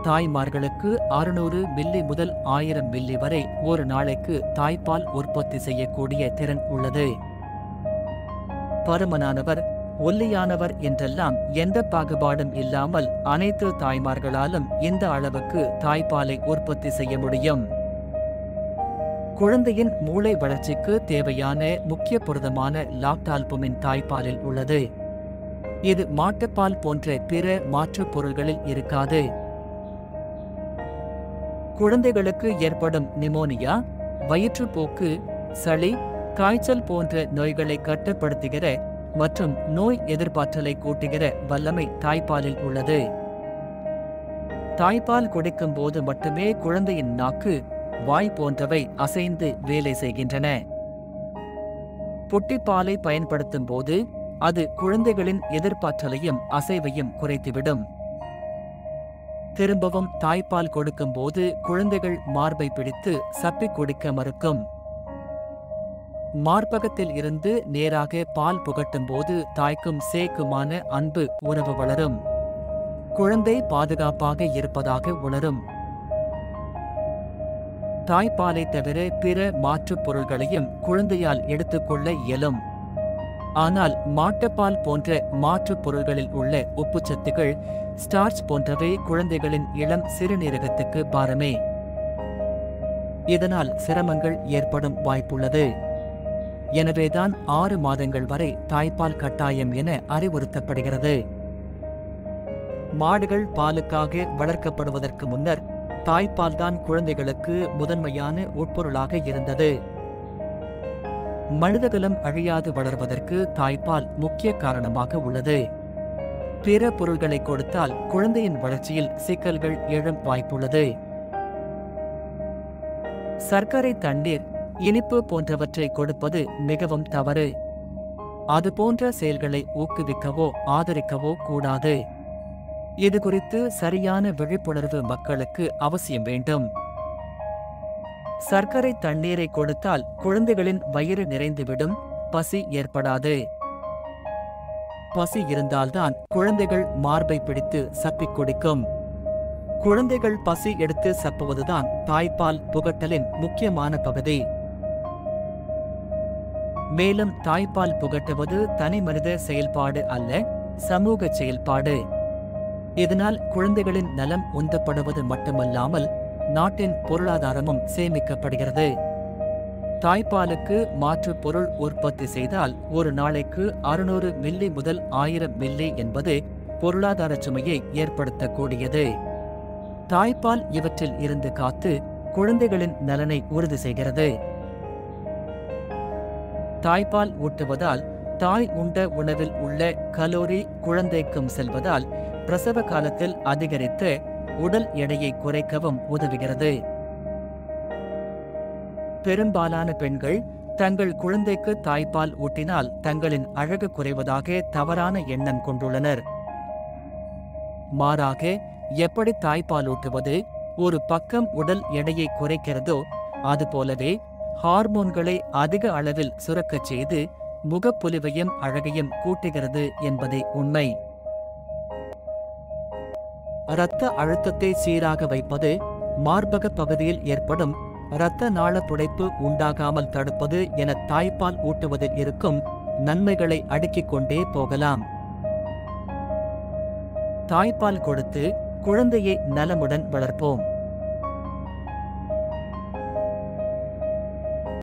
தாய்மார்களுக்கு அறுநூறு மில்லி முதல் ஆயிரம் மில்லி வரை ஒரு நாளைக்கு தாய்ப்பால் உற்பத்தி செய்யக்கூடிய திறன் உள்ளது பருமனானவர் ஒல்லியானவர் என்றெல்லாம் எந்த பாகுபாடும் இல்லாமல் அனைத்து தாய்மார்களாலும் இந்த அளவுக்கு தாய்ப்பாலை உற்பத்தி செய்ய முடியும் குழந்தையின் மூளை வளர்ச்சிக்கு தேவையான முக்கிய புரதமான லாக்டால்புமின் தாய்ப்பாலில் உள்ளது இது மாட்டுப்பால் போன்ற பிற மாற்றுப் பொருள்களில் இருக்காது குழந்தைகளுக்கு ஏற்படும் நிமோனியா வயிற்றுப்போக்கு சளி காய்ச்சல் போன்ற நோய்களை கட்டுப்படுத்துகிற மற்றும் நோய் எதிர்ப்பாற்றலை கூட்டுகிற வல்லமை தாய்ப்பாலில் உள்ளது தாய்ப்பால் குடிக்கும் போது மட்டுமே குழந்தையின் நாக்கு வாய் போன்றவை அசைந்து வேலை செய்கின்றன புட்டிப்பாலை பயன்படுத்தும் போது அது குழந்தைகளின் எதிர்ப்பாற்றலையும் அசைவையும் குறைத்துவிடும் திரும்பவும் தாய்ப்பால் கொடுக்கும்போது குழந்தைகள் மார்பை பிடித்து சப்பிக் குடிக்க மறுக்கும் மார்பகத்தில் இருந்து நேராக பால் புகட்டும் போது தாய்க்கும் சேக்குமான அன்பு உறவு வளரும் குழந்தை பாதுகாப்பாக இருப்பதாக உணரும் தாய்ப்பாலை தவிர பிற மாற்றுப் பொருள்களையும் குழந்தையால் எடுத்துக்கொள்ள இயலும் ஆனால் மாட்டுப்பால் போன்ற மாற்றுப் பொருள்களில் உள்ள உப்புச்சத்துகள் ஸ்டார்ச் போன்றவை குழந்தைகளின் இளம் சிறுநீரகத்துக்கு பாரமே இதனால் சிரமங்கள் ஏற்படும் வாய்ப்புள்ளது எனவேதான் ஆறு மாதங்கள் வரை தாய்ப்பால் கட்டாயம் என அறிவுறுத்தப்படுகிறது மாடுகள் பாலுக்காக வளர்க்கப்படுவதற்கு முன்னர் தாய்ப்பால் தான் குழந்தைகளுக்கு முதன்மையான உட்பொருளாக இருந்தது மனிதகுலம் அழியாது வளர்வதற்கு தாய்ப்பால் முக்கிய காரணமாக உள்ளது பிற பொருள்களை கொடுத்தால் குழந்தையின் வளர்ச்சியில் சிக்கல்கள் எழும் வாய்ப்புள்ளது சர்க்கரை தண்ணீர் இனிப்பு போன்றவற்றை கொடுப்பது மிகவும் தவறு அது போன்ற செயல்களை ஊக்குவிக்கவோ ஆதரிக்கவோ கூடாது இது குறித்து சரியான விழிப்புணர்வு மக்களுக்கு அவசியம் வேண்டும் சர்க்கரை தண்ணீரை கொடுத்தால் குழந்தைகளின் வயிறு நிறைந்துவிடும் பசி ஏற்படாது பசி இருந்தால்தான் குழந்தைகள் மார்பை பிடித்து சப்பிக் குடிக்கும் குழந்தைகள் பசி எடுத்து சப்புவதுதான் தாய்ப்பால் புகட்டலின் முக்கியமான பகுதி மேலும் தாய்ப்பால் புகட்டுவது தனி மனித செயல்பாடு அல்ல சமூக செயல்பாடு இதனால் குழந்தைகளின் நலம் உந்தப்படுவது மட்டுமல்லாமல் நாட்டின் பொருளாதாரமும் சேமிக்கப்படுகிறது தாய்ப்பாலுக்கு மாற்று பொருள் உற்பத்தி செய்தால் ஒரு நாளைக்கு அறுநூறு மில்லி முதல் ஆயிரம் மில்லி என்பது பொருளாதார சுமையை ஏற்படுத்தக்கூடியது தாய்ப்பால் இவற்றில் இருந்து காத்து குழந்தைகளின் நலனை உறுதி செய்கிறது தாய்ப்பால் ஊட்டுவதால் தாய் உண்ட உணவில் உள்ள கலோரி குழந்தைக்கும் செல்வதால் பிரசவ காலத்தில் அதிகரித்து உடல் எடையை குறைக்கவும் உதவுகிறது பெரும்பாலான பெண்கள் தங்கள் குழந்தைக்கு தாய்ப்பால் ஊட்டினால் தங்களின் அழகு குறைவதாக தவறான எண்ணம் கொண்டுள்ளனர் மாறாக எப்படி தாய்ப்பால் ஊட்டுவது ஒரு பக்கம் உடல் எடையை குறைக்கிறதோ அதுபோலவே ஹார்மோன்களை அதிக அளவில் சுரக்கச் செய்து முகப்பொலிவையும் அழகையும் கூட்டுகிறது என்பதே உண்மை இரத்த அழுத்தத்தை சீராக வைப்பது மார்பக பகுதியில் ஏற்படும் இரத்த நாள துடைப்பு உண்டாகாமல் தடுப்பது என தாய்ப்பால் ஊட்டுவதில் இருக்கும் நன்மைகளை அடுக்கிக் கொண்டே போகலாம் தாய்ப்பால் கொடுத்து குழந்தையை நலமுடன் வளர்ப்போம்